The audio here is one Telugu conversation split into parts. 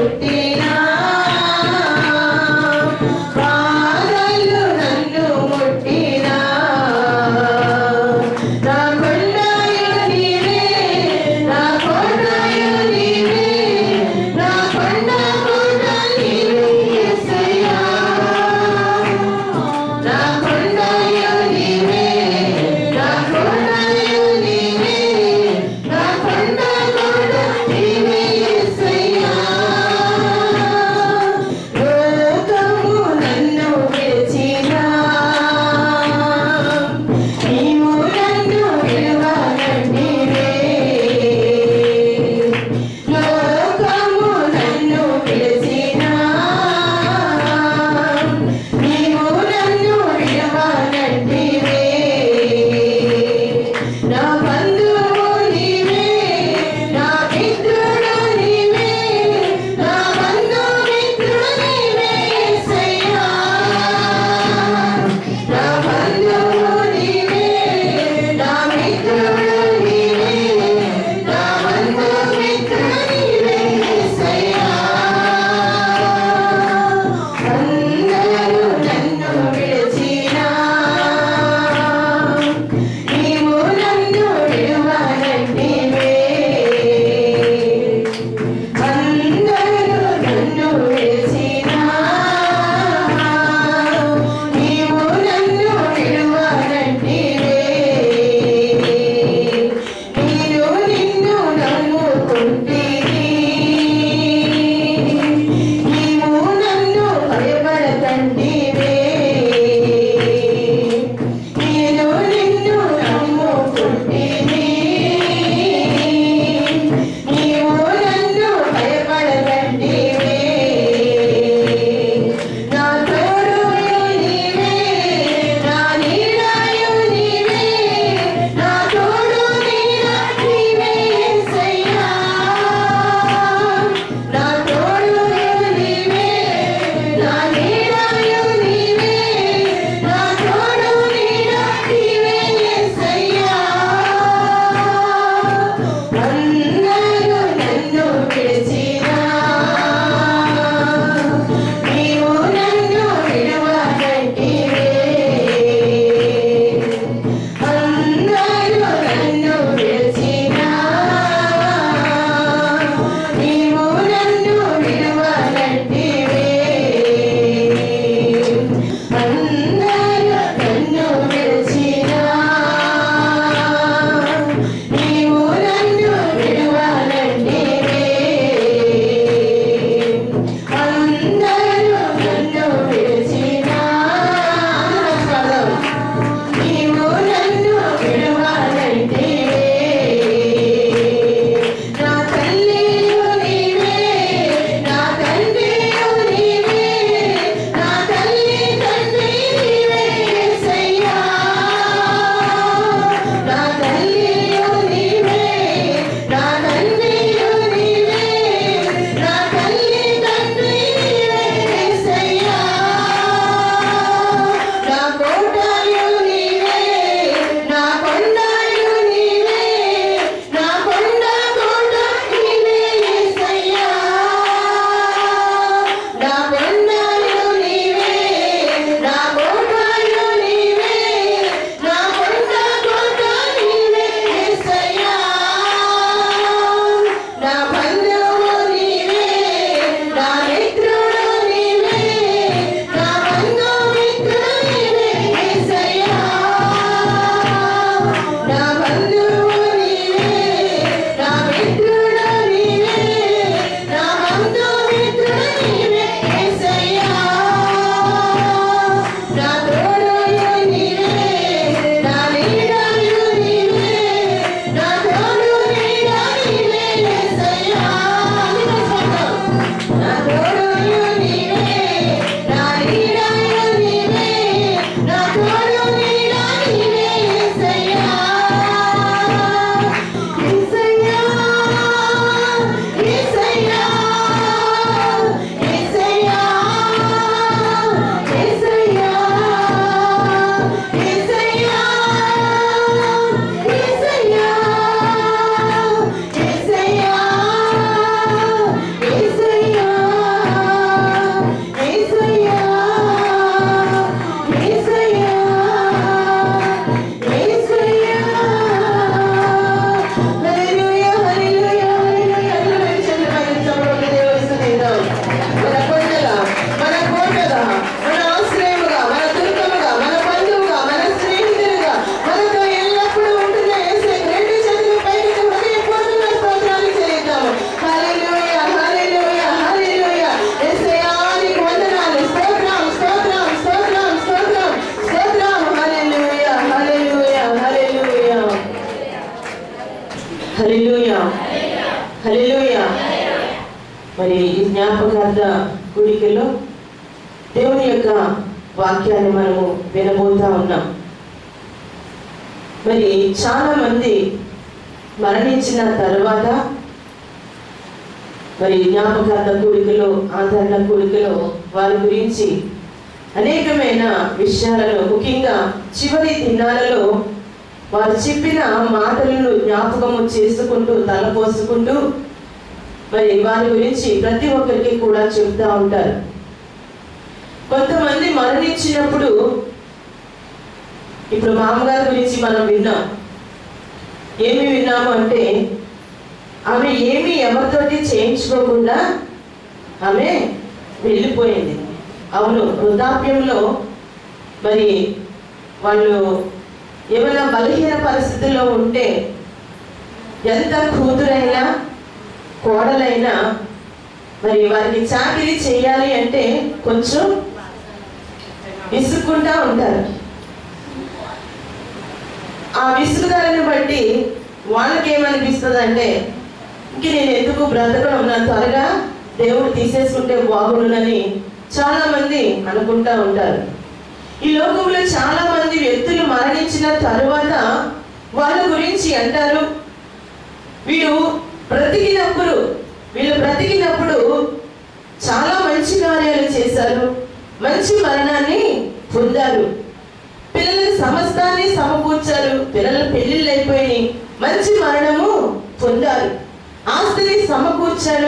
ముట్టినా బాధలు నన్ను ముట్టినా నా కొండయు నీవే నా కొండయు నీవే నా కొండ కొండ నీవే యేసయ్యా నా కొండయు నీవే నా కొండయు నీవే నా కొండ కొండ నీవే యేసయ్యా మరి ఈ జ్ఞాపకార్థ గుడికలో దేవుని యొక్క వాక్యాన్ని మనము వినబోతా ఉన్నాం మరి చాలా మంది మరణించిన తర్వాత మరి జ్ఞాపకార్థ కూడికలో ఆదరణ కూడికలో వారి గురించి అనేకమైన విషయాలను ముఖ్యంగా చివరి దినాలలో వారు చెప్పిన మాటలను జ్ఞాపకము చేసుకుంటూ తలపోసుకుంటూ మరి వారి గురించి ప్రతి ఒక్కరికి కూడా చెప్తా ఉంటారు కొంతమంది మరణించినప్పుడు ఇప్పుడు మామగారి గురించి మనం విన్నాం ఏమి విన్నాము అంటే ఆమె ఏమి ఎవరితోటి చేయించుకోకుండా ఆమె వెళ్ళిపోయింది అవును వృద్ధాప్యంలో మరి వాళ్ళు ఏమైనా బలహీన పరిస్థితుల్లో ఉంటే ఎంత కూతురైనా కోడలైనా మరి వారికి చాకిరీ చేయాలి అంటే కొంచెం విసుక్కుంటా ఉంటారు ఆ విసుగుదలని బట్టి వాళ్ళకి ఏమనిపిస్తుంది అంటే ఇంక నేను ఎందుకు బ్రతకడం నా త్వరగా దేవుడు తీసేసుకుంటే బాగుండునని చాలా మంది అనుకుంటా ఉంటారు ఈ లోకంలో చాలా మంది వ్యక్తులు మరణించిన తరువాత వాళ్ళ గురించి అంటారు వీడు బ్రతికినప్పుడు వీళ్ళు బ్రతికినప్పుడు చాలా మంచి కార్యాలు చేశారు మంచి మరణాన్ని పొందారు పిల్లల సమస్తాన్ని సమకూర్చారు పిల్లల పెళ్లిళ్ళు అయిపోయినాయి మంచి మరణము పొందారు ఆస్తిని సమకూర్చారు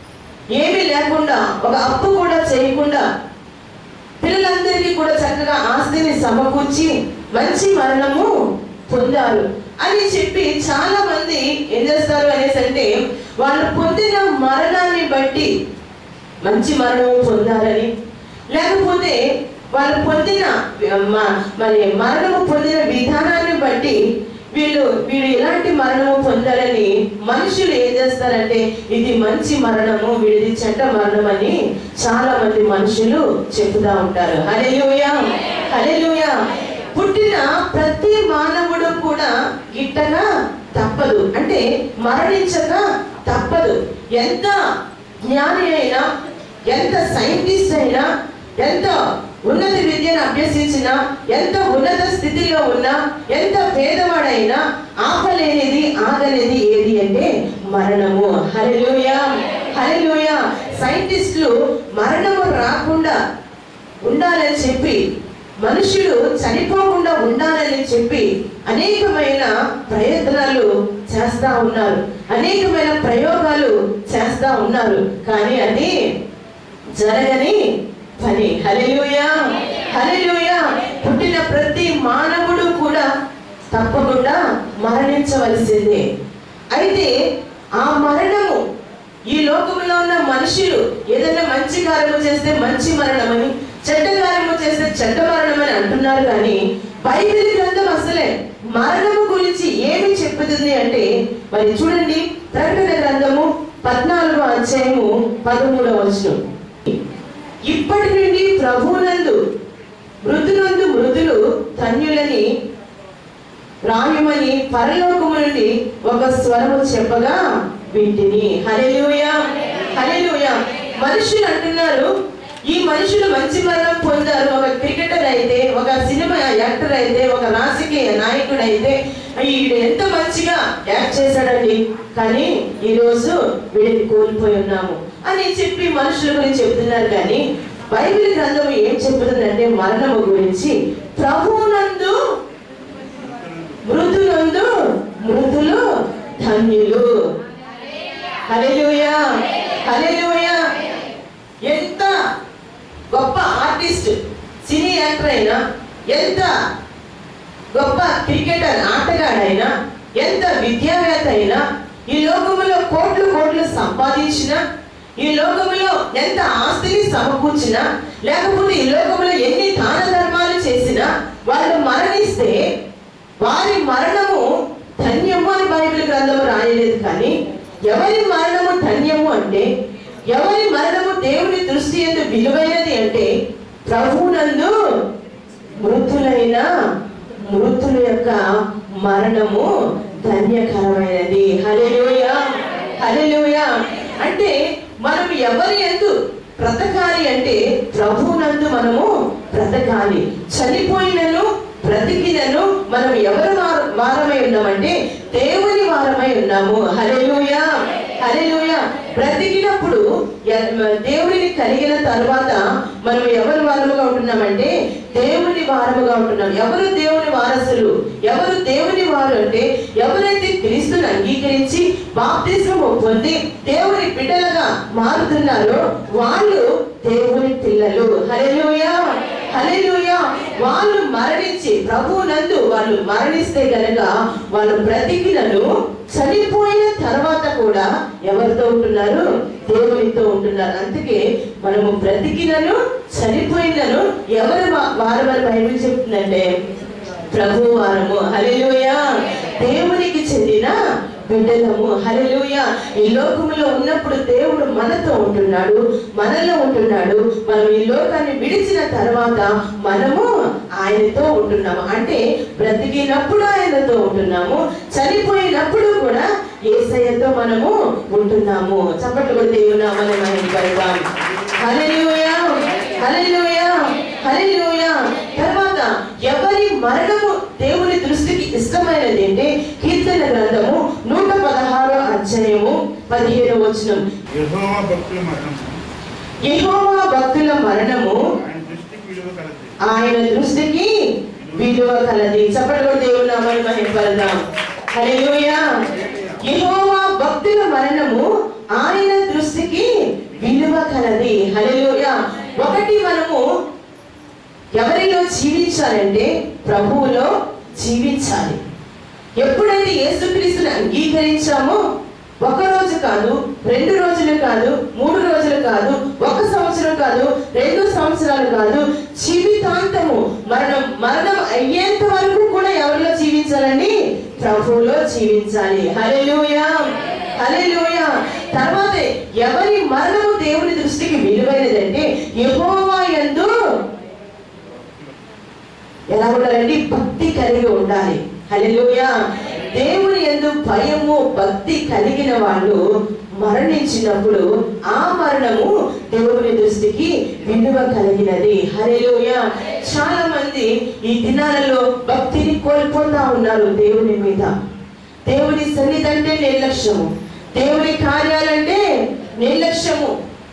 ఏమీ లేకుండా ఒక అప్పు కూడా చేయకుండా పిల్లలందరికీ కూడా చక్కగా ఆస్తిని సమకూర్చి మంచి మరణము పొందారు అని చెప్పి చాలా మంది ఏం చేస్తారు అనేసి అంటే వాళ్ళు పొందిన మరణాన్ని బట్టి మంచి మరణము పొందారని లేకపోతే వాళ్ళు పొందిన మ- మరి మరణము పొందిన విధానాన్ని బట్టి వీళ్ళు వీడు ఎలాంటి మరణము పొందాలని మనుషులు ఏం చేస్తారంటే ఇది మంచి మరణము వీడిది చెడ్డ మరణం అని చాలా మంది మనుషులు చెబుతా ఉంటారు హల్లెలూయా హల్లెలూయా పుట్టిన ప్రతి మానవుడు కూడా గిట్టగా తప్పదు అంటే మరణించక తప్పదు ఎంత జ్ఞాని అయినా ఎంత సైంటిస్ట్ అయినా ఎంత ఉన్నత విద్యను అభ్యసించినా ఎంత ఉన్నత స్థితిలో ఉన్నా ఎంత పేదవాడైనా ఆపలేనిది ఆగలేనిది ఏది అంటే మరణము హల్లెలూయా హల్లెలూయా సైంటిస్టులు మరణము రాకుండా ఉండాలని చెప్పి మనుషులు చనిపోకుండా ఉండాలని చెప్పి అనేకమైన ప్రయత్నాలు చేస్తా ఉన్నారు అనేకమైన ప్రయోగాలు చేస్తా ఉన్నారు కానీ అది జరగని పని హల్లెలూయా హల్లెలూయా పుట్టిన ప్రతి మానవుడు కూడా తప్పకుండా మరణించవలసిందే అయితే ఆ మరణము ఈ లోకంలో ఉన్న మనుషులు ఏదైనా మంచి కార్యము చేస్తే మంచి మరణమని చెడ్డ కార్యము చేస్తే చెడ్డ మరణమని అంటున్నారు కానీ బైబిల్ గ్రంథం అసలే మరణము గురించి ఏమి చెప్పుతుంది అంటే మరి చూడండి ప్రకటన గ్రంథము పద్నాలుగో అధ్యాయము పదమూడవ వచనం ఇప్పటి నుండి ప్రభువునందు మృతునందు మృదులు ధన్యులని రాయమని పరలోకము నుండి ఒక స్వరము చెప్పగా వింటిని హల్లెలూయా హల్లెలూయా మనుషులు అంటున్నారు ఈ మనుషులు మంచి మరణం పొందారు ఒక క్రికెటర్ అయితే ఒక సినిమా యాక్టర్ అయితే ఒక రాజకీయ నాయకుడు అయితే వీడు ఎంత మంచిగా యాక్ట్ చేశాడండి కానీ ఈ రోజు వీడిని కోల్పోయి ఉన్నాము అని చెప్పి మనుషుల గురించి చెప్తున్నారు కానీ బైబిల్ గ్రంథం ఏం చెప్తుందంటే మరణము గురించి ప్రభువునందు మృదులందు మృదులు ధన్యులు హల్లెలూయా హల్లెలూయా ఎంత గొప్ప ఆర్టిస్ట్ సినీ యాక్టర్ అయినా ఎంత గొప్ప క్రికెటర్ ఆటగాడైనా ఎంత విద్యావేత్త అయినా ఈ లోకములో కోట్లు కోట్లు సంపాదించిన ఈ లోకములో ఎంత ఆస్తిని సమకూర్చినా లేకపోతే ఈ లోకములో ఎన్ని దాన ధర్మాలు చేసినా వాళ్ళు మరణిస్తే వారి మరణము ధన్యము అని బైబిల్ గ్రంథము రాయలేదు కానీ ఎవరి మరణము ధన్యము అంటే ఎవరి మరణము దేవుని దృష్టి ఎందు విలువైనది అంటే ప్రభువునందు మృతులైన మృతుల యొక్క మరణము ధన్యకరమైనది హల్లెలూయా హల్లెలూయా అంటే మనం ఎవరి ఎందు బ్రతకాలి అంటే ప్రభువునందు మనము బ్రతకాలి చనిపోయినను బ్రతికినను మనం ఎవరు వార- వారమై ఉన్నామంటే దేవుని వారమై ఉన్నాము హల్లెలూయా హల్లెలూయా బ్రతికినప్పుడు ఎ- దేవుడిని కలిగిన తర్వాత మనం ఎవరు వారముగా ఉంటున్నామంటే దేవుని వారముగా ఉంటున్నాం ఎవరు దేవుని వారసులు ఎవరు దేవుని వారు అంటే ఎవరైతే క్రీస్తుని అంగీకరించి బాప్తిస్మము పొంది దేవుని బిడ్డలుగా మారుతున్నారో వాళ్ళు దేవుని పిల్లలు హల్లెలూయా హల్లెలూయా వాళ్ళు మరణించి ప్రభువునందు వాళ్ళు మరణిస్తే గనక వాళ్ళు బ్రతికినను చనిపోయిన తర్వాత కూడా ఎవరితో ఉంటున్నారు దేవునితో ఉంటున్నారు అందుకే మనము బ్రతికినను చనిపోయినను ఎవరు వా- వారమని బైబిల్ చెప్తుందంటే ప్రభు వారము హల్లెలూయా దేవునికి చెందిన బిడ్డలము హల్లెలూయా ఈ లోకములో ఉన్నప్పుడు దేవుడు మనతో ఉంటున్నాడు మనలో ఉంటున్నాడు మనం ఈ లోకాన్ని విడిచిన తర్వాత మనము ఆయనతో ఉంటున్నాము అంటే బ్రతికినప్పుడు ఆయనతో ఉంటున్నాము చనిపోయినప్పుడు కూడా ఏసయ్యతో మనము ఉంటున్నాము చప్పట్లు కూడా దేవుని నామాన్ని మహిమపడదాం హల్లెలూయా హల్లెలూయా హల్లెలూయా తర్వాత ఎవరి మరణము దేవుని దృష్టికి ఇష్టమైనది అంటే కీర్తన గ్రంథము నూట పదహారో అధ్యాయము పదిహేను వచనం యెహోవా భక్తుల మరణము యెహోవా భక్తుల మరణము ఆయన దృష్టికి విలువ కలది ఆయన దృష్టికి విలువ కలది చప్పట్లు దేవుని నామాన్ని మహిమపడదాం హల్లెలూయా యెహోవా భక్తుల మరణము ఆయన దృష్టికి విలువ కలది హల్లెలూయా ఒకటి మనము ఎవరిలో జీవించాలంటే ప్రభువులో జీవించాలి ఎప్పుడైతే యేసుక్రీస్తుని అంగీకరించామో ఒక రోజు కాదు రెండు రోజులు కాదు మూడు రోజులు కాదు ఒక సంవత్సరం కాదు రెండు సంవత్సరాలు కాదు జీవితాంతము మరణం మరణం అయ్యేంత వరకు కూడా ఎవరిలో జీవించాలండి ప్రభువులో జీవించాలి హల్లెలూయా హల్లెలూయా తర్వాత ఎవరి మరణము దేవుని దృష్టికి విలువైనదంటే యెహోవా యందు ఎలా ఉండాలండి భక్తి కలిగి ఉండాలి హల్లెలూయా దేవుని యందు భయము భక్తి కలిగిన వాళ్ళు మరణించినప్పుడు ఆ మరణము దేవుని దృష్టికి విలువ కలిగినది హల్లెలూయా చాలా మంది ఈ దినాలలో భక్తిని కోల్పోతా ఉన్నారు దేవుని మీద దేవుని సన్నిధి అంటే నిర్లక్ష్యము దేవుని కార్యాలంటే నిర్లక్ష్యము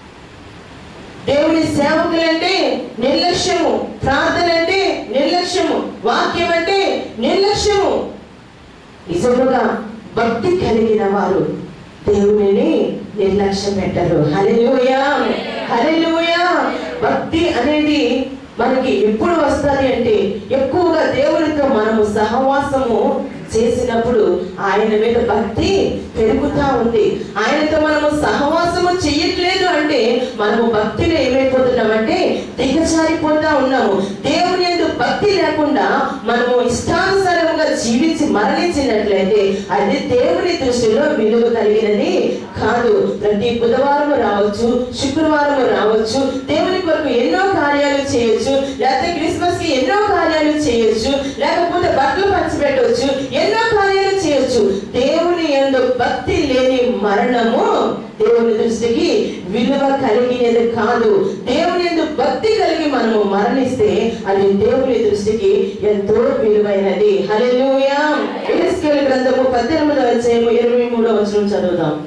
దేవుని సేవకులంటే నిర్లక్ష్యము ప్రార్థన అంటే నిర్లక్ష్యము వాక్యం అంటే నిర్లక్ష్యము నిజముగా భక్తి కలిగిన వారు దేవునిని నిర్లక్ష్యం పెట్టరు హల్లెలూయా హల్లెలూయా భక్తి అనేది మనకి ఎప్పుడు వస్తుంది అంటే ఎక్కువగా దేవునితో మనము సహవాసము చేసినప్పుడు ఆయన మీద భక్తి పెరుగుతా ఉంది ఆయనతో మనము సహవాసము చెయ్యట్లేదు అంటే మనము భక్తిలో ఏమైపోతున్నామంటే దిగజారిపోతా ఉన్నాము దేవుని యందు భక్తి లేకుండా మనము ఇష్టానుసారముగా జీవించి మరణించినట్లయితే అది దేవుని దృష్టిలో విలువ కలిగినది కాదు ప్రతి బుధవారం రావచ్చు శుక్రవారం రావచ్చు దేవుని కొరకు ఎన్నో కార్యాలు చేయొచ్చు లేకపోతే క్రిస్మస్ కి ఎన్నో కార్యాలు చేయొచ్చు లేకపోతే బట్టలు పంచిపెట్టవచ్చు ఎన్నో కార్యాలు చేయొచ్చు దేవుని యందు భక్తి లేని మరణము దేవుని దృష్టికి విలువ కలిగినది కాదు దేవుని యందు భక్తి కలిగి మనము మరణిస్తే అది దేవుని దృష్టికి ఎంతో విలువైనది హల్లెలూయా ఎహెస్కేలు గ్రంథము పద్దెనిమిదవ అధ్యాయము ఇరవై మూడవ వచనం చదువుదాం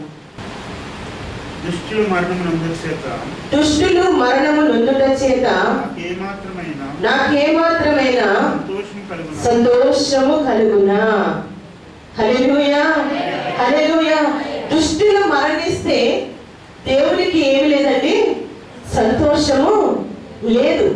దుష్టుల మరణము నందు చేత దుష్టులు మరణము నొందుట చేత నాకేమాత్రమైన నాకేమాత్రమైన సంతోషం కలుగును సంతోషము కలుగునా హల్లెలూయా హల్లెలూయా దుష్టులు మరణిస్తే దేవునికి ఏమి లేదండి సంతోషము లేదు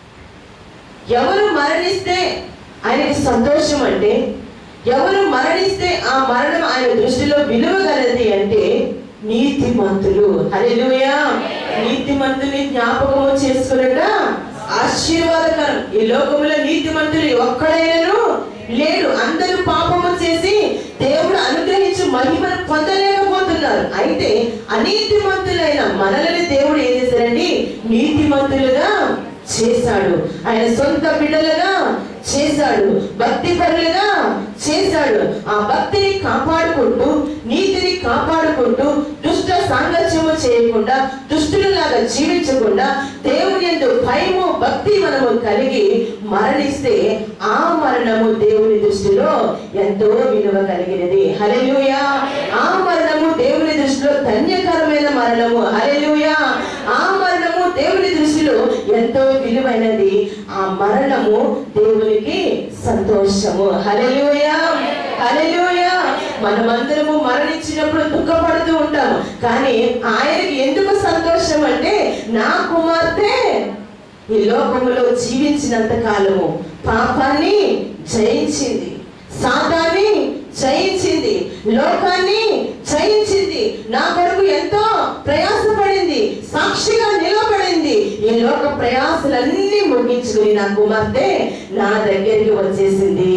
ఎవరు మరణిస్తే ఆయనకి సంతోషం అంటే ఎవరు మరణిస్తే ఆ మరణం ఆయన దృష్టిలో విలువ గలది అంటే నీతిమంతులు హల్లెలూయా నీతిమంతుని జ్ఞాపకము చేసుకునట ఆశీర్వాదకరం ఈ లోకములో నీతిమంతులు ఒక్కడైనను లేడు అందరూ పాపము చేసి దేవుడు అనుగ్రహించి మహిమను పొందలేకపోతున్నారు అయితే అనీతిమంతులైన మనల్ని దేవుడు ఏం చేశారండి నీతిమంతులుగా చేశాడు ఆయన సొంత బిడ్డలుగా చేశాడు భక్తి పరులుగా చేశాడు ఆ భక్తిని కాపాడుకుంటూ నీతిని కాపాడుకుంటూ దుష్ట సాంగత్యము చేయకుండా దుష్టులలాగా జీవించకుండా దేవుని ఎందు భయము భక్తి మనము కలిగి మరణిస్తే ఆ మరణము దేవుని దృష్టిలో ఎంతో విలువ కలిగినది హల్లెలూయా ఆ మరణము దేవుని దృష్టిలో ధన్యకరమైన మరణము హల్లెలూయా ఆ మరణము దేవుని దృష్టిలో ఎంతో విలువైనది ఆ మరణము దేవునికి సంతోషము హల్లెలూయా హల్లెలూయా మనమందరము మరణించినప్పుడు దుఃఖపడుతూ ఉంటాము కానీ ఆయనకి ఎందుకు సంతోషం అంటే నా కుమార్తె ఈ లోకములో జీవించినంత కాలము పాపాన్ని జయించింది సాతాన్ని జయించింది లోకాన్ని జయించింది నా కొరకు ఎంతో ప్రయాసపడింది సాక్షిగా నిలబడింది ఈ లోక ప్రయాసలన్నీ ముగించుకుని నా కుమార్తె నా దగ్గరికి వచ్చేసింది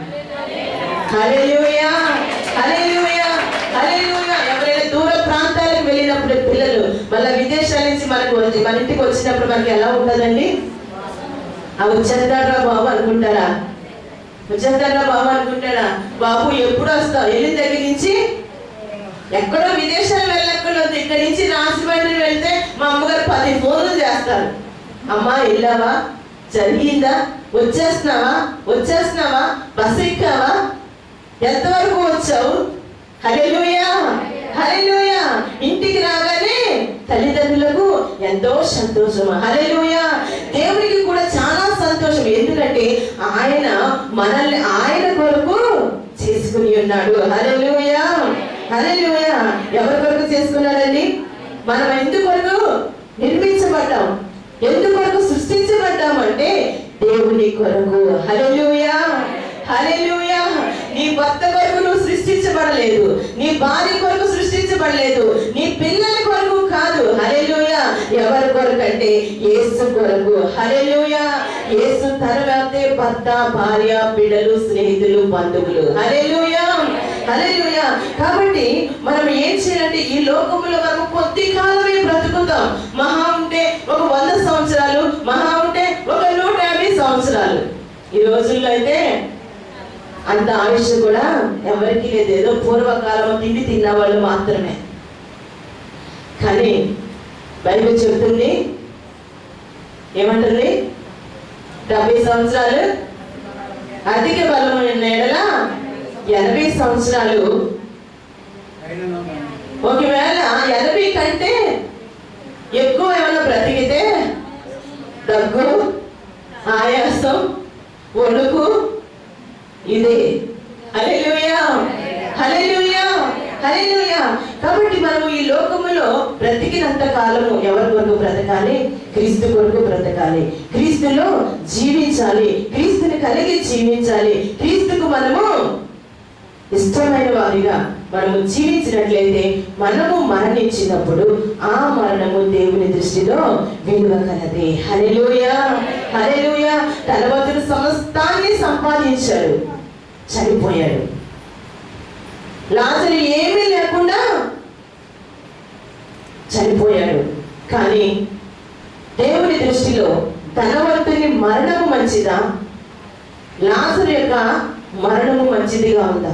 హల్లెలూయా హల్లెలూయా హల్లెలూయా ఎవరైనా దూర ప్రాంతాలకు వెళ్ళినప్పుడు పిల్లలు మళ్ళీ విదేశాల నుంచి మనకు వచ్చి మన ఇంటికి వచ్చినప్పుడు మనకి ఎలా ఉంటుందండి అవి వచ్చేస్తారా బాబు అనుకుంటారా వచ్చేస్తారా బాబు అనుకుంటారా బాబు ఎప్పుడు వస్తావు వెళ్ళిన దగ్గర నుంచి ఎక్కడో విదేశాలు వెళ్ళక్కర్లేదు ఇక్కడి నుంచి రాజమండ్రి వెళ్తే మా అమ్మగారు పది ఫోన్లు చేస్తారు అమ్మా వెళ్ళావా జరిగిందా వచ్చేస్తున్నావా వచ్చేస్తున్నావా బస్సు ఎక్కావా ఎంతవరకు వచ్చావు హల్లెలూయా హల్లెలూయా ఇంటికి రాగానే తల్లిదండ్రులకు ఎంతో సంతోషం హల్లెలూయా దేవునికి కూడా చాలా సంతోషం ఎందుకంటే ఆయన మనల్ని ఆయన కొరకు చేసుకుని ఉన్నాడు హల్లెలూయా హల్లెలూయా ఎవరి కొరకు చేసుకున్నాడండి మనం ఎందుకొరకు నిర్మించబడ్డాం ఎందుకొరకు సృష్టించబడ్డామంటే దేవుని కొరకు హల్లెలూయా హల్లెలూయా నీ భర్త కొరకు నువ్వు సృష్టించబడలేదు నీ భార్య కొరకు సృష్టించబడలేదు నీ పిల్లల కొరకు కాదు హల్లెలూయా ఎవరి కొరకు అంటే యేసు కొరకు హల్లెలూయా యేసు తర్వాతే భర్త భార్య బిడ్డలు స్నేహితులు బంధువులు హల్లెలూయా హల్లెలూయా కాబట్టి మనం ఏం చేయాలంటే ఈ లోకంలో మనం కొద్ది కాలమే బ్రతుకుతాం మహా ఉంటే ఒక వంద సంవత్సరాలు మహా ఉంటే ఒక నూట యాభై సంవత్సరాలు ఈ రోజుల్లో అయితే అంత ఆయుష్ కూడా ఎవరికి లేదు ఏదో పూర్వకాలం తిండి తిన్న వాళ్ళు మాత్రమే కానీ బైబిల్ చెప్తుంది ఏమంటుంది డెబ్బై సంవత్సరాలు అధిక బలమైన ఎడల ఎనభై సంవత్సరాలు ఒకవేళ ఎనభై కంటే ఎక్కువ ఏమైనా బ్రతికితే దగ్గు ఆయాసం వణుకు ఇదే హల్లెలూయా హల్లెలూయా హల్లెలూయా కాబట్టి మనము ఈ లోకములో బ్రతికినంత కాలము ఎవరి కొరకు బ్రతకాలి క్రీస్తు కొరకు బ్రతకాలి క్రీస్తులో జీవించాలి క్రీస్తుని కలిగి జీవించాలి క్రీస్తుకు మనము ఇష్టమైన వారిగా మనము జీవించినట్లయితే మనము మరణించినప్పుడు ఆ మరణము దేవుని దృష్టిలో విలువ కలది హల్లెలూయా హల్లెలూయా తన వద్ద సమస్తాన్ని సంపాదించాడు చనిపోయాడు లాజరు ఏమీ లేకుండా చనిపోయాడు కానీ దేవుని దృష్టిలో ధనవంతుని మరణము మంచిదా లాజరు యొక్క మరణము మంచిదిగా ఉందా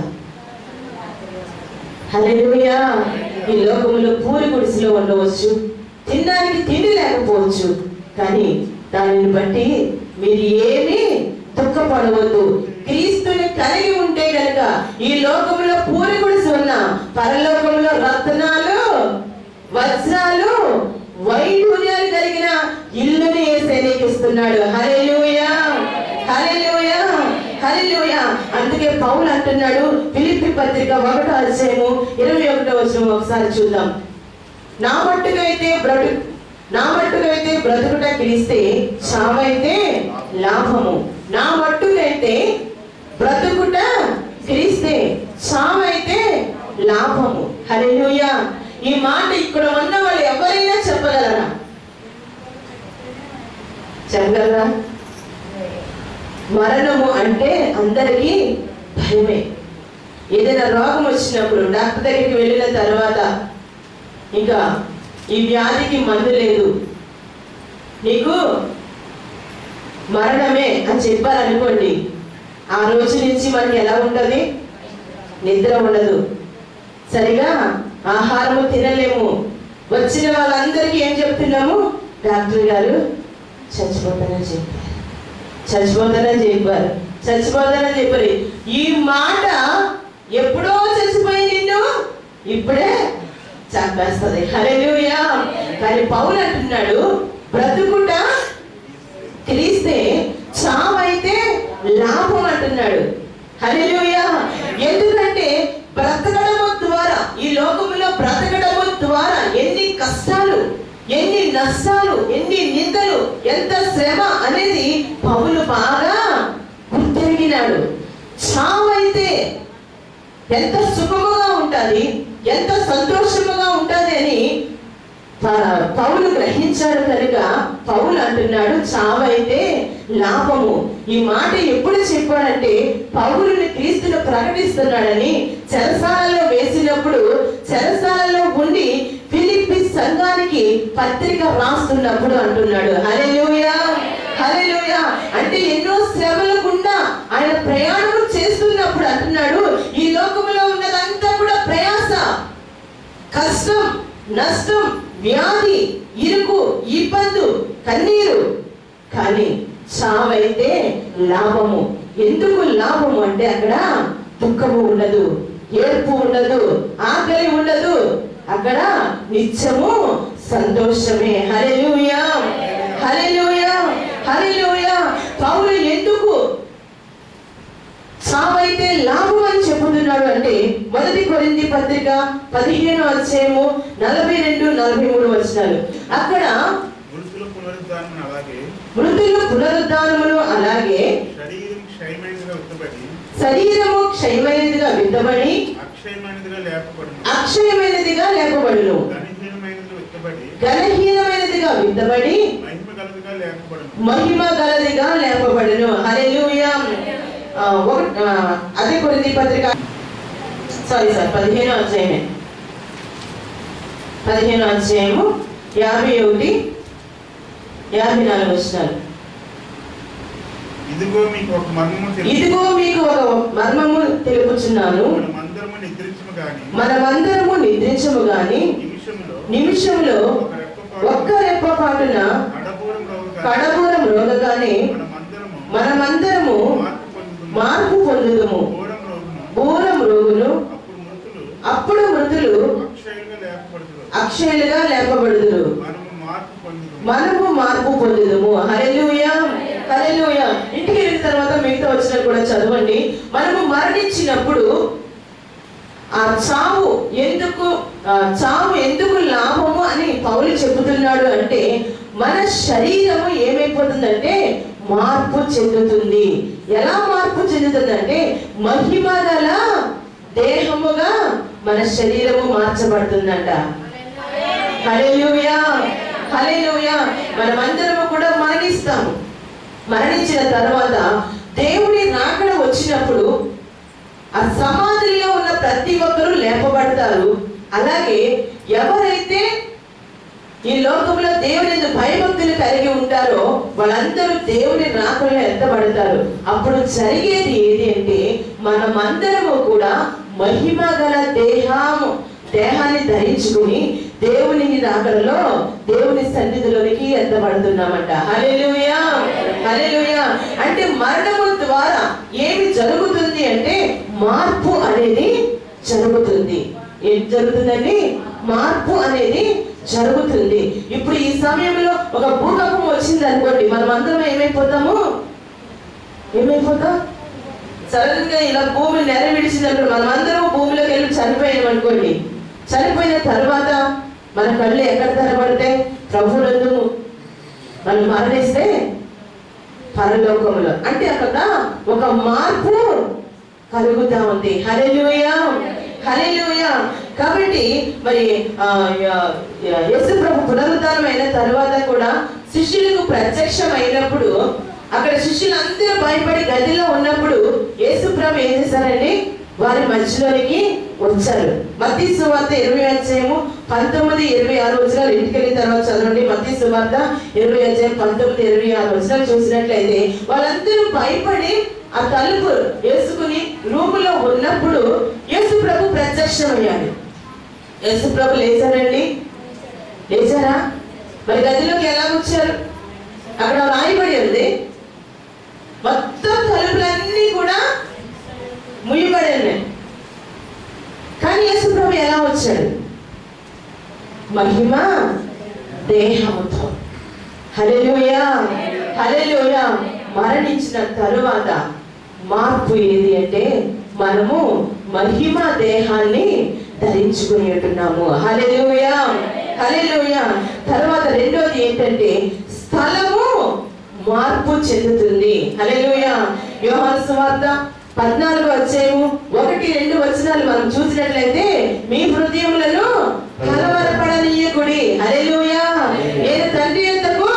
హల్లెలూయా ఈ లోకములో పూరి గుడిసెలో ఉండవచ్చు తినడానికి తిండి లేకపోవచ్చు కానీ దానిని బట్టి మీరు ఏమీ దుఃఖపడవద్దు క్రీస్తుని కలిగి ఉంటే గనక ఈ లోకంలో పూరి గుడిసె ఉన్న పరలోకంలో రత్నాలు వజ్రాలు వైఢూర్యాలు కలిగిన ఇల్లుని ఏసైనికి ఇస్తున్నాడు హల్లెలూయా హల్లెలూయా హల్లెలూయా అందుకే పౌలు అంటున్నాడు ఫిలిప్పి పత్రిక ఒకటో అధ్యాయము ఇరవై ఒకటో వచనం ఒకసారి చూద్దాం నా మట్టుకైతే బ్రతు నా మట్టుకైతే బ్రతుకుట క్రీస్తే చావైతే లాభము నా మట్టుకైతే బ్రతుకుట క్రీస్తే చావైతే లాభము హల్లెలూయా ఈ మాట ఇక్కడ ఉన్న వాళ్ళు ఎవరైనా చెప్పగలరా చెప్పగలరా మరణము అంటే అందరికీ భయమే ఏదైనా రోగం వచ్చినప్పుడు డాక్టర్ దగ్గరికి వెళ్ళిన తర్వాత ఇంకా ఈ వ్యాధికి మందు లేదు నీకు మరణమే అని చెప్పారనుకోండి ఆ రోజు నుంచి మనకి ఎలా ఉంటుంది నిద్ర ఉండదు సరిగా ఆహారము తినలేము వచ్చిన వాళ్ళందరికీ ఏం చెప్తున్నాము డాక్టర్ గారు చచ్చిపోతానని చెప్పారు చచ్చిపోతానని చెప్పారు చచ్చిపోతానని చెప్పారు ఈ మాట ఎప్పుడో చచ్చిపోయి నిన్ను ఇప్పుడే చంపేస్తుంది హల్లెలూయా కానీ పౌలు అంటున్నాడు బ్రతుకుట క్రీస్తే చావైతే లాభం అంటున్నాడు హల్లెలూయా ఎందుకంటే బ్రతకడము ద్వారా ఈ లోకములో బ్రతకడము ద్వారా ఎన్ని కష్టాలు ఎన్ని నష్టాలు ఎన్ని నిందలు ఎంత శ్రమ అనేది పౌలు బాగా గుర్తెరిగినాడు చావైతే ఎంత సుఖముగా ఉంటది ఎంత సంతోషముగా ఉంటది అని ప- పౌలు గ్రహించాడు కనుక పౌలు అంటున్నాడు చావైతే లాభము ఈ మాట ఎప్పుడు చెప్పాడంటే పౌలుని క్రీస్తును ప్రకటిస్తున్నాడని చెరసాలలో వేసినప్పుడు చెరసాలలో ఉండి ఫిలిప్పి సంఘానికి పత్రిక రాస్తున్నప్పుడు అంటున్నాడు హల్లెలూయా హల్లెలూయా అంటే ఎన్నో శ్రమల గుండా ఆయన ప్రయాణం చేస్తున్నప్పుడు అంటున్నాడు ఈ లోకములో ఉన్నదంతా కూడా ప్రయాస కష్టం నష్టం వ్యాధి ఇరుకు ఇబ్బందు కన్నీరు కానీ చావైతే లాభము ఎందుకు లాభము అంటే అక్కడ దుఃఖము ఉండదు ఏర్పు ఉండదు ఆకలి ఉండదు అక్కడ నిత్యము సంతోషమే హల్లెలూయా హల్లెలూయా హల్లెలూయా పౌలు ఎందుకు సావైతే లాభం అని చెబుతున్నాడు అంటే మొదటి కొరింది పత్రిక పదిహేను అధ్యాయము నలభై రెండు నలభై మూడు వచనాలు అక్కడ మృతుల పునరుద్ధానం అలాగే మృతుల పునరుద్ధానమును అలాగే శరీరం క్షయమైనదిగా ఉత్తబడి శరీరము క్షయమైనదిగా విత్తబడి అక్షయమైనదిగా లేపబడును అక్షయమైనదిగా లేపబడును ఘనహీనమైనదిగా ఉత్తబడి ఘనహీనమైనదిగా విత్తబడి మహిమ గలదిగా లేపబడును మహిమ గలదిగా లేపబడును హల్లెలూయా ఆ, ఒక- ఆ, అదే కొరింది పత్రిక సారీ సార్ పదిహేను అధ్యాయమే పదిహేను అధ్యాయము యాభై ఒకటి యాభై నాలుగు వచ్చినారు ఇదిగో మీకు ఒక మర్మము తెలుసు ఇదిగో మీకు ఒక మర్మము తెలుపుచున్నాను మనమందరము నిద్రించము గాని మనమందరము నిద్రించము గాని నిమిషములో నిమిషంలో ఒక రెప్పపాటు ఒక్క రెప్ప పాటున కడబూరం రోగ కడబూరం రోగగానే మనమందరము మనమందరము మార్పు మార్పు పొందుదుము పొందుదుము ఘోరం రోగును పూరం రోగును అప్పుడు మృతులు అప్పుడు మృతులు అక్షయులుగా లేపబడుదురు అక్షయులుగా లేపబడుదురు మనము మార్పు పొందుదుము మనము మార్పు పొందుదుము హల్లెలూయా హల్లెలూయా ఇంటికి వెళ్ళిన తర్వాత మిగతా వచ్చిన కూడా చదవండి మనము మరణించినప్పుడు ఆ చావు ఎందుకు ఆ చావు ఎందుకు లాభము అని పౌలు చెబుతున్నాడు అంటే మన శరీరము ఏమైపోతుందంటే మార్పు చెందుతుంది ఎలా మార్పు చెందుతుందంటే మహిమ గల దేహముగా మన శరీరము మార్చబడుతుందంట హల్లెలూయా హల్లెలూయా మనమందరము కూడా మరణిస్తాము మరణించిన తర్వాత దేవుని రాకడ వచ్చినప్పుడు ఆ సమాధుల్లో ఉన్న ప్రతి ఒక్కరూ లేపబడతారు అలాగే ఎవరైతే ఈ లోకంలో దేవుని యందు భయభక్తులు కలిగి ఉంటారో వాళ్ళందరూ దేవుని రాకడలో ఎత్తబడతారు అప్పుడు జరిగేది ఏది అంటే మనమందరము కూడా మహిమ గల దేహము దేహాన్ని ధరించుకుని దేవుని రాకడలో దేవుని సన్నిధిలోనికి ఎత్తబడుతున్నామంట హల్లెలూయా హల్లెలూయా అంటే మరణము ద్వారా ఏమి జరుగుతుంది అంటే మార్పు అనేది జరుగుతుంది ఏం జరుగుతుందండి మార్పు అనేది జరుగుతుంది ఇప్పుడు ఈ సమయంలో ఒక భూకంపం వచ్చింది అనుకోండి మనం అందరం ఏమైపోతాము ఏమైపోతాం సడన్ గా ఇలా భూమి నెర విడిచినప్పుడు మనం అందరం భూమిలోకి వెళ్ళి చనిపోయాం అనుకోండి చనిపోయిన తర్వాత మన కళ్ళు ఎక్కడ తెరబడితే ప్రభునందు మనం మరణిస్తే పరలోకములో అంటే అక్కడ ఒక మార్పు కలుగుతా ఉంది హల్లెలూయా హల్లెలూయా కాబట్టి మరి ఆ, య- య- యేసు ప్రభు పునరుద్ధానం అయిన తర్వాత కూడా శిష్యులకు ప్రత్యక్షమైనప్పుడు అక్కడ శిష్యులందరూ భయపడి గదిలో ఉన్నప్పుడు యేసు ప్రభు ఏం చేశారండి వారి మధ్యలోనికి వచ్చారు మత్తి సువార్త ఇరవై అధ్యాయము పంతొమ్మిది ఇరవై ఆరు వచ్చినాలు ఇంటికి వెళ్ళిన తర్వాత చదవండి మత్తి సువార్త ఇరవై అధ్యాయం పంతొమ్మిది ఇరవై ఆరు వచ్చినాలు చూసినట్లయితే వాళ్ళందరూ భయపడి ఆ తలుపు వేసుకుని రూములో ఉన్నప్పుడు యేసు ప్రభు ప్రత్యక్షమయ్యాడు యేసు ప్రభు లేచారండి లేచారా మరి గదిలోకి ఎలా వచ్చారు అక్కడ రాయబడి ఉంది మొత్తం తలుపులన్నీ కూడా ముయ్యబడి ఉన్నాయి కానీ యేసు ప్రభు ఎలా వచ్చాడు మహిమ దేహముతో హల్లెలూయా హల్లెలూయా మరణించిన తరువాత మార్పు ఏది అంటే మనము మహిమ దేహాన్ని ధరించుకుని ఉంటున్నాము హల్లెలూయా హల్లెలూయా తర్వాత రెండోది ఏంటంటే స్థలము మార్పు చెందుతుంది హల్లెలూయా యోహాను సువార్త పద్నాలుగు వచ్చేము ఒకటి రెండు వచనాలు మనం చూసినట్లయితే మీ హృదయములను కలవరపడనీయకుడి హల్లెలూయా నేను తండ్రి యొద్దకు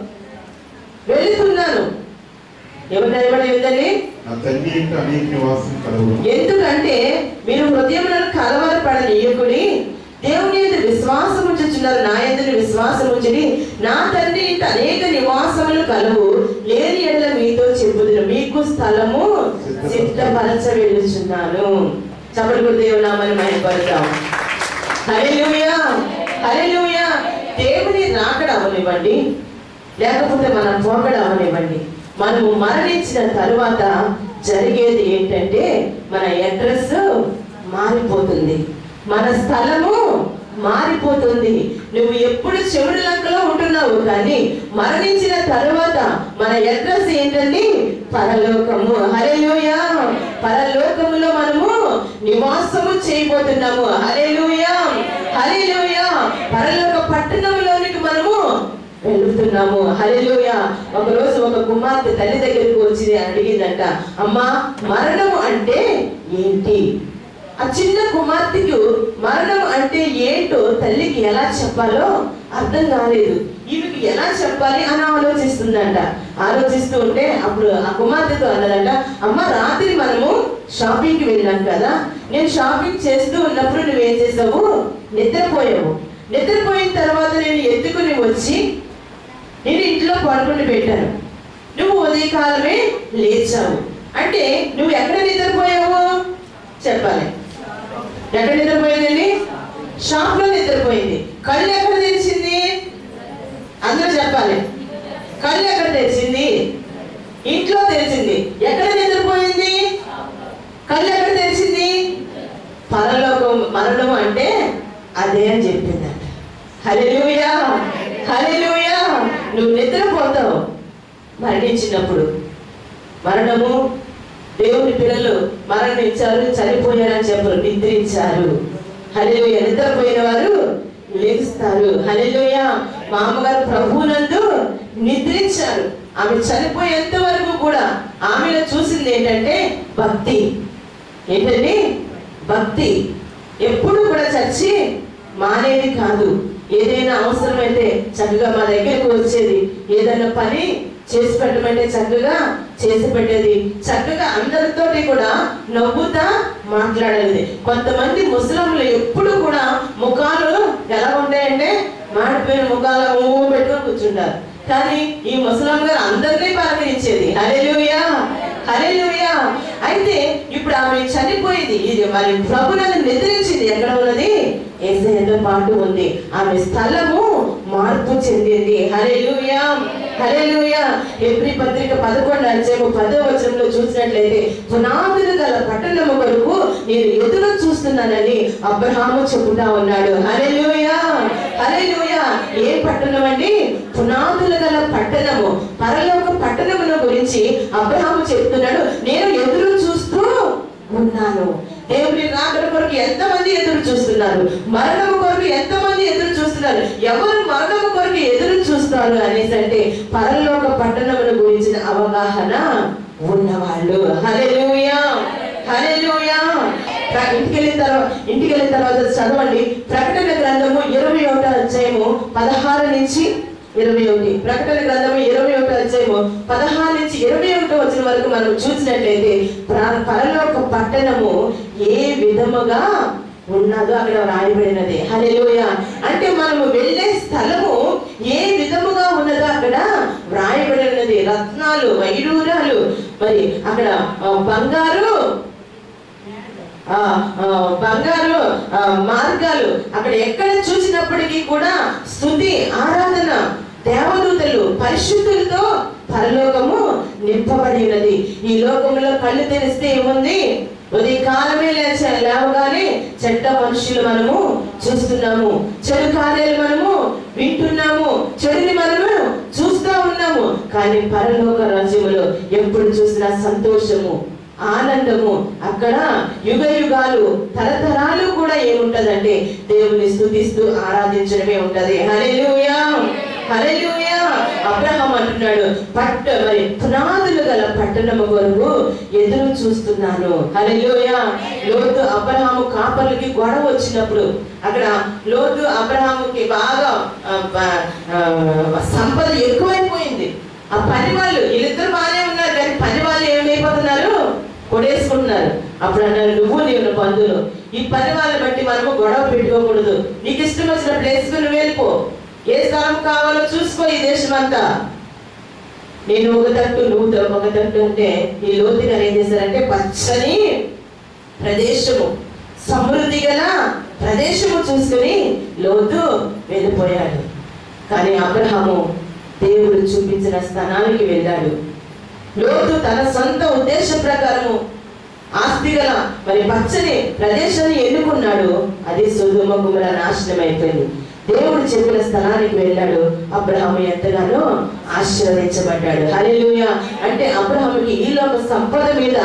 వెళుతున్నాను ఎవరు నిలబడి ఉందండి నా తండ్రి ఇంటి అనేక నివాసం కలవు ఎందుకంటే మీరు హృదయములను కలవరపడనీయకుడి దేవుని యొక్క విశ్వాసం ఉంచుచున్నారు నా ఎందుని విశ్వాసం ఉంచుడి నా తండ్రి ఇంట అనేక నివాసములు కలవు లేని ఎడల మీతో చెప్పుదును మీకు స్థలము సిద్ధపరచ వెళ్ళుచున్నాను చప్పటి దేవునామని మైపడతాం హల్లెలూయా హల్లెలూయా దేవుని రాకడ అవనివ్వండి లేకపోతే మనం పోకడ అవనివ్వండి మనము మరణించిన తరువాత జరిగేది ఏంటంటే మన అడ్రస్ మారిపోతుంది మన స్థలము మారిపోతుంది నువ్వు ఎప్పుడు చెవుడు లంకలో ఉంటున్నావు కానీ మరణించిన తరువాత మన అడ్రస్ ఏంటండి పరలోకము హల్లెలూయా పరలోకములో మనము నివాసము చేయబోతున్నాము హల్లెలూయా హల్లెలూయా పరలోక పట్టణంలోనికి మనము వెళ్తున్నాము హల్లెలూయా ఒక రోజు ఒక కుమార్తె తల్లి దగ్గరికి వచ్చి అడిగిందంట అమ్మా మరణము అంటే ఏంటి ఆ చిన్న కుమార్తెకు మరణం అంటే ఏంటో తల్లికి ఎలా చెప్పాలో అర్థం కాలేదు ఈమెకి ఎలా చెప్పాలి అని ఆలోచిస్తుందంట ఆలోచిస్తూ ఉంటే అప్పుడు ఆ కుమార్తెతో అన్నదంట అమ్మ రాత్రి మనము షాపింగ్ కి వెళ్ళాం కదా నేను షాపింగ్ చేస్తూ ఉన్నప్పుడు నువ్వేం చేసావు నిద్రపోయావు నిద్రపోయిన తర్వాత నేను ఎత్తుకుని వచ్చి నేను ఇంట్లో పడుకుని పెట్టాను నువ్వు ఉదయకాలమే లేచావు అంటే నువ్వు ఎక్కడ నిద్రపోయావు చెప్పాలి ఎక్కడ నిద్రపోయిందండి షాప్ లో నిద్రపోయింది కళ్ళు ఎక్కడ తెరిచింది అందరూ చెప్పాలి కళ్ళు ఎక్కడ తెరిచింది ఇంట్లో తెరిచింది ఎక్కడ నిద్రపోయింది కళ్ళు ఎక్కడ తెరిచింది పరలోకం మరణం అంటే అదే అని చెప్పిందంట హల్లెలూయా హల్లెలూయా నువ్వు నిద్రపోతావు మరణించినప్పుడు మరణము దేవుని పిల్లలు మరణించారు చనిపోయారని చెప్పరు నిద్రించారు హల్లెలూయా నిద్రపోయిన వారు లేస్తారు హల్లెలూయా మా అమ్మగారు ప్రభువునందు నిద్రించారు ఆమె చనిపోయేంత వరకు కూడా ఆమెలో చూసింది ఏంటంటే భక్తి ఏంటండి భక్తి ఎప్పుడు కూడా చచ్చి మానేది కాదు ఏదైనా అవసరమైతే చక్కగా మా దగ్గరకు వచ్చేది ఏదైనా పని చేసి పెట్టమంటే చక్కగా చేసి పెట్టేది చక్కగా అందరితోటి కూడా నవ్వుతా మాట్లాడేది కొంతమంది ముస్లింలు ఎప్పుడు కూడా ముఖాలు ఎలా ఉంటాయంటే మాడిపోయిన ముఖాలు ఊ పెట్టుకొని కూర్చుంటారు కానీ ఈ ముసలాం గారు అందరినీ పలకరించేది హల్లెలూయా హల్లెలూయా అయితే ఇప్పుడు ఆమె చనిపోయింది ఇది మరి ప్రభులను నిద్రించింది ఎక్కడ ఉన్నది ఏసయ్యతో పాటు ఉంది ఆమె స్థలము మార్పు చెందింది హల్లెలూయా హల్లెలూయా ఎబ్రి పత్రిక పదకొండు అధ్యాయము పదో వచనంలో చూసినట్లయితే పునాదులు గల పట్టణము కొరకు నేను ఎదురు చూస్తున్నానని అబ్రహాము చెప్పుతా ఉన్నాడు హల్లెలూయా హల్లెలూయా ఏ పట్టణం అండి పునాదులు గల పట్టణము పరలోక పట్టణముల గురించి అబ్రహాము చెప్తున్నాడు నేను ఎదురు చూస్తూ ఉన్నాను దేవుని రాకడ కొరకు ఎంతమంది ఎదురు చూస్తున్నారు మరణము కొరకు ఎంతమంది ఎదురు చూస్తున్నారు ఎవరు మరణము కొరకు ఎదురు చూస్తారు అనేసి అంటే పరలోక పట్టణముల గురించిన అవగాహన ఉన్నవాళ్ళు హల్లెలూయా హల్లెలూయా ప్ర- ఇంటికి వెళ్ళిన తర్వాత ఇంటికి వెళ్ళిన తర్వాత చదవండి ప్రకటన గ్రంథము ఇరవై ఒకటో అధ్యాయము పదహారు నుంచి ఇరవై ఒకటి ప్రకటన గ్రంథము ఇరవై ఒకటి అధ్యాయము పదహారు నుంచి ఇరవై ఒకటి వచ్చిన వరకు మనం చూసినట్లయితే ప్ర- పరలోక పట్టణము ఏ విధముగా ఉన్నదో అక్కడ రాయబడినది హల్లెలూయ అంటే మనము వెళ్ళే స్థలము ఏ విధముగా ఉన్నదో అక్కడ వ్రాయబడినది రత్నాలు వైడూరాలు మరి అక్కడ ఆ, బంగారు ఆ, ఆ, బంగారు ఆ, మార్గాలు అక్కడ ఎక్కడ చూసినప్పటికీ కూడా స్థుతి ఆరాధన దేవదూతలు పరిశుద్ధులతో పరలోకము నింపబడి ఉన్నది ఈ లోకంలో కళ్ళు తెరిస్తే ఏముంది ఉదయ కాలమే లేచా లేవగానే చెడ్డ మనుషులు మనము చూస్తున్నాము చెడు కార్యాలు మనము వింటున్నాము చెడుని మనము చూస్తా ఉన్నాము కానీ పరలోక రాజ్యములో ఎప్పుడు చూసినా సంతోషము ఆనందము అక్కడ యుగ యుగాలు తరతరాలు కూడా ఏముంటదంటే దేవుని స్తుతిస్తూ ఆరాధించడమే ఉంటది హల్లెలూయా హల్లెలూయా అబ్రహం అంటున్నాడు పట్ట మరి పునాదులు గల పట్టణము కొరకు ఎదురు చూస్తున్నాను హల్లెలూయా లోతు అబ్రహాము కాపర్లకి గొడవ వచ్చినప్పుడు అక్కడ లోతు అబ్రహాముకి బాగా ఆ, బ- ఆ, సంపద ఎక్కువైపోయింది ఆ పని వాళ్ళు వీళ్ళిద్దరు బాగానే ఉన్నారు కానీ పని వాళ్ళు ఏమైపోతున్నారు కొడేసుకుంటున్నారు అప్పుడు అన్నారు నువ్వు నేను బంధువులు ఈ పని వాళ్ళని బట్టి మనము గొడవ పెట్టుకోకూడదు నీకు ఇష్టం వచ్చిన ప్లేస్ కు నువ్వు వెళ్ళిపో ఏ స్థలం కావాలో చూసుకో ఈ దేశం అంతా నేను ఒక తట్టు నువ్వు త- ఒక తట్టు అంటే ఈ లోతు గారు ఏం చేశారంటే పచ్చని ప్రదేశము సమృద్ధి గల ప్రదేశము చూసుకుని లోతు వెళ్ళిపోయాడు కానీ అబ్రహాము దేవుడు చూపించిన స్థానానికి వెళ్ళాడు లోతు తన సొంత ఉద్దేశం ప్రకారము ఆస్తి గల మరి పచ్చని ప్రదేశాన్ని ఎన్నుకున్నాడు అది సుధుమ గుమర నాశనం అయిపోయింది దేవుడు చెప్పిన స్థలానికి వెళ్ళాడు అబ్రహాము ఎంతగానో ఆశీర్వదించబడ్డాడు హల్లెలూయా అంటే అబ్రహాముకి ఈ లోక సంపద మీద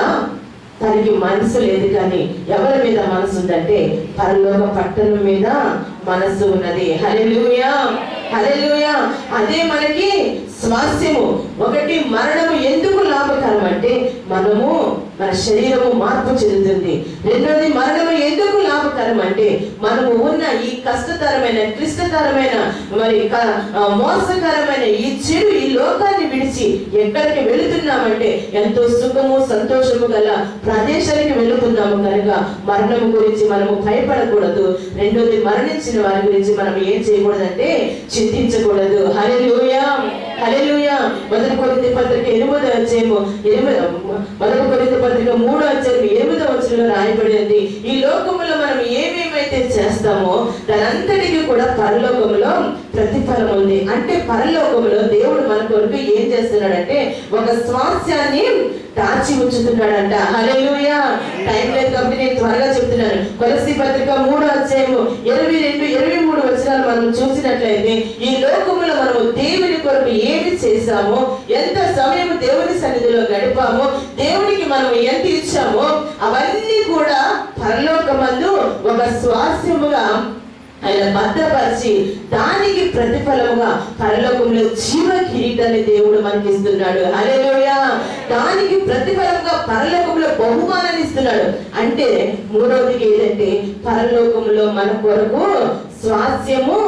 తనకి మనసు లేదు కానీ ఎవరి మీద మనసు ఉందంటే పరలోక పట్టణం మీద మనసు ఉన్నది హల్లెలూయా హల్లెలూయా అదే మనకి స్వాస్యము ఒకటి మరణము ఎందుకు లాభకరం అంటే మనము మన శరీరము మార్పు చెందుతుంది రెండోది మరణము ఎందుకు లాభకరం అంటే మనము ఉన్న ఈ కష్టతరమైన క్లిష్టతరమైన మరి క- ఆ, మోసకరమైన ఈ చెడు ఈ లోకాన్ని విడిచి ఎక్కడికి వెళుతున్నామంటే ఎంతో సుఖము సంతోషము గల ప్రదేశానికి వెళుతున్నాము కనుక మరణము గురించి మనము భయపడకూడదు రెండోది మరణించిన వారి గురించి మనం ఏం చేయకూడదంటే చింతించకూడదు హల్లెలూయా హల్లెలూయా మొదటి కొరింథీ పత్రిక ఎనిమిదో అధ్యాయము ఎనిమిది మొదటి కొరింథీ పత్రిక మూడో అధ్యాయం ఎనిమిదో వచనంలో రాయబడింది ఈ లోకములో మనం ఏమేమైతే చేస్తామో దానంతటికి కూడా పరలోకములో ప్రతిఫలం ఉంది అంటే పరలోకములో దేవుడు మన కొరకు ఏం చేస్తున్నాడంటే ఒక స్వాస్యాన్ని దాచి ఉంచుతున్నాడంట హల్లెలూయా టైం లేదు కాబట్టి నేను త్వరగా చెప్తున్నాను కొలసి పత్రిక మూడో అధ్యాయము ఇరవై రెండు ఇరవై మూడు వచనాలు మనం చూసినట్లయితే ఈ లోకములో మనము దేవుని కొరకు ఏమి చేశామో ఎంత సమయం దేవుని సన్నిధిలో గడిపామో దేవునికి మనం ఎంత ఇచ్చామో అవన్నీ కూడా పరలోకమందు ఒక స్వాస్యముగా ఆయన భద్రపరిచి దానికి ప్రతిఫలముగా పరలోకంలో జీవ కిరీటాన్ని దేవుడు మనకి ఇస్తున్నాడు హల్లెలూయా దానికి ప్రతిఫలంగా పరలోకంలో బహుమానాన్ని ఇస్తున్నాడు అంటే మూడవది ఏదంటే పరలోకంలో మన కొరకు స్వాస్యము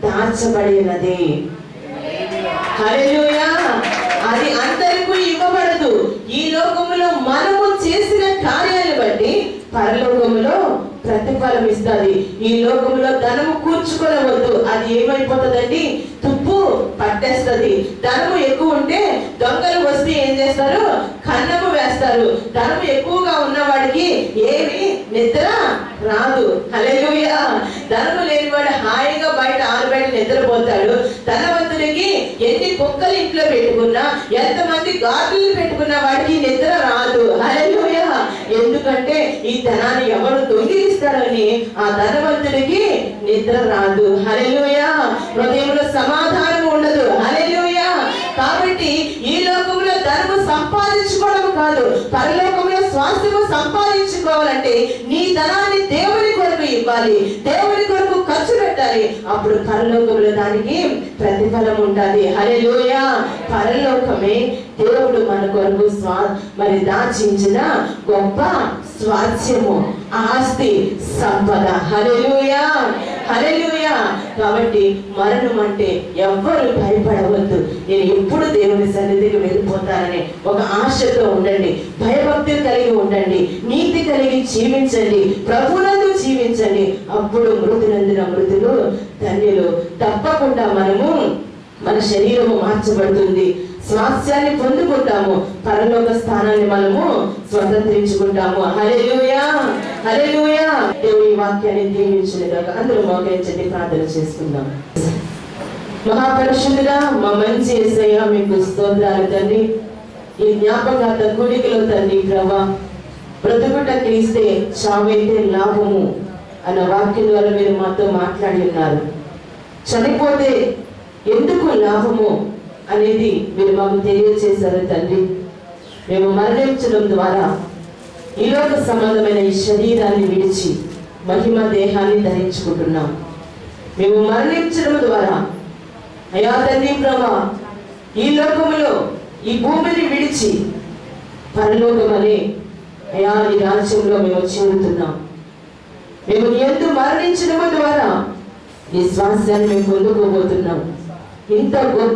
దాచబడినది హల్లెలూయా అది అందరికీ ఇవ్వబడదు ఈ లోకములో మనము చేసిన కార్యాలు బట్టి పరలోకములో ప్రతిఫలం ఇస్తుంది ఈ లోకంలో ధనము కూర్చుకొనవద్దు అది ఏమైపోతుందండి తుప్పు పట్టేస్తది ధనము ఎక్కువ ఉంటే దొంగలు వస్తే ఏం చేస్తారు కన్నము వేస్తారు ధనము ఎక్కువగా ఉన్నవాడికి ఏమి నిద్ర రాదు హల్లెలూయా ధనము లేనివాడు హాయిగా బయట ఆరుబయట నిద్రపోతాడు ధనవంతుడికి ఎన్ని కుక్కలు ఇంట్లో పెట్టుకున్నా ఎంతమంది గార్డులు పెట్టుకున్న వాడికి నిద్ర రాదు హల్లెలూయా ఎందుకంటే ఈ ధనాన్ని ఎవరు దొంగిలిస్తారని ఆ ధనవంతుడికి నిద్ర రాదు హల్లెలూయా హృదయంలో సమాధానం ఉండదు హల్లెలూయా కాబట్టి ఈ లోకంలో ధనము సంపాదించుకోవడం కాదు పరలోకంలో స్వాస్థ్యము సంపాదించుకోవాలంటే నీ ధనాన్ని దేవుని కొరకు ఇవ్వాలి దేవుని కొరకు ఖర్చు పెట్టాలి అప్పుడు పరలోకంలో దానికి ప్రతిఫలం ఉండాలి హల్లెలూయా పరలోకమే దేవుడు మన కొరకు స్వా మరి దాచించిన గొప్ప స్వాస్థ్యము ఆస్తి సంపద హల్లెలూయా హల్లెలూయా కాబట్టి మరణం అంటే ఎవ్వరు భయపడవద్దు నేను ఎప్పుడు దేవుని సన్నిధికి వెళ్ళిపోతానని ఒక ఆశతో ఉండండి భయభక్తులు కలిగి ఉండండి నీతి కలిగి జీవించండి ప్రభునందు జీవించండి అప్పుడు మృతునందున మృతులు ధన్యులు తప్పకుండా మనము మన శరీరము మార్చబడుతుంది స్వాస్థ్యాన్ని పొందుకుంటాము పరలోక స్థానాన్ని మనము స్వతంత్రించుకుంటాము హల్లెలూయా హల్లెలూయా దేవుని వాక్యాన్ని దీవించిన గాక అందరూ మోకరించండి ప్రార్థన చేసుకుందాం మహాపరిశుద్ధుడా మా మంచి యేసయ్య మీకు స్తోత్రాలు తండ్రి ఈ జ్ఞాపకార్థ కూడికలో తండ్రి ప్రభా బ్రతుకుట క్రీస్తే చావైతే లాభము అన్న వాక్యం ద్వారా మీరు మాతో మాట్లాడి ఉన్నారు చనిపోతే ఎందుకు లాభము అనేది మీరు మాకు తెలియజేశారు తండ్రి మేము మరణించడం ద్వారా ఈలోక సంబంధమైన ఈ శరీరాన్ని విడిచి మహిమ దేహాన్ని ధరించుకుంటున్నాం మేము మరణించడం ద్వారా అయా తండ్రి ప్రభా ఈ లోకములో ఈ భూమిని విడిచి పరలోకం అనే అయా ఈ రాజ్యంలో మేము చేరుతున్నాం మేము ఎందు మరణించడం ద్వారా ఈ స్వాస్థ్యాన్ని మేము పొందుకోబోతున్నాం ఇంత గొప్ప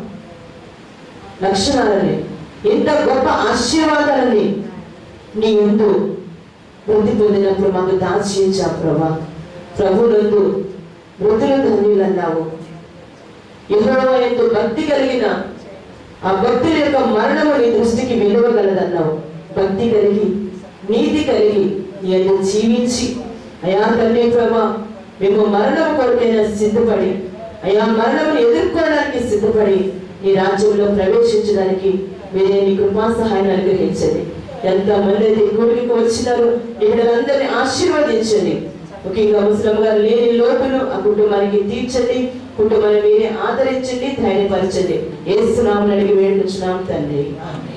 లక్షణాలని ఇంత గొప్ప ఆశీర్వాదాలని నీ ఎందు వృద్ధి పొందినప్పుడు మాకు దాచించా ప్రభా ప్రభునందు మృతులు ధన్యులన్నావు యెహోవా ఎందు భక్తి కలిగిన ఆ భక్తుల యొక్క మరణము నీ దృష్టికి విలువగలదన్నావు భక్తి కలిగి నీతి కలిగి నీ ఎందు జీవించి అయా తండ్రి ప్రభా మేము మరణం కొరకైనా సిద్ధపడి అయా మరణం ఎదుర్కోవడానికి సిద్ధపడి నీ రాజ్యంలో ప్రవేశించడానికి మీరే నీ కృపా సహాయాన్ని అనుగ్రహించండి ఎంత మంది అయితే కూడికి వచ్చినారో ఇక్కడందరినీ ఆశీర్వదించండి ముఖ్యంగా ముస్లిం గారు లేని లోటును ఆ కుటుంబానికి తీర్చండి కుటుంబాన్ని మీరే ఆదరించండి ధైర్యపరచండి ఏసునామని అడిగి వేడుచున్నాం తండ్రి ఆమేన్.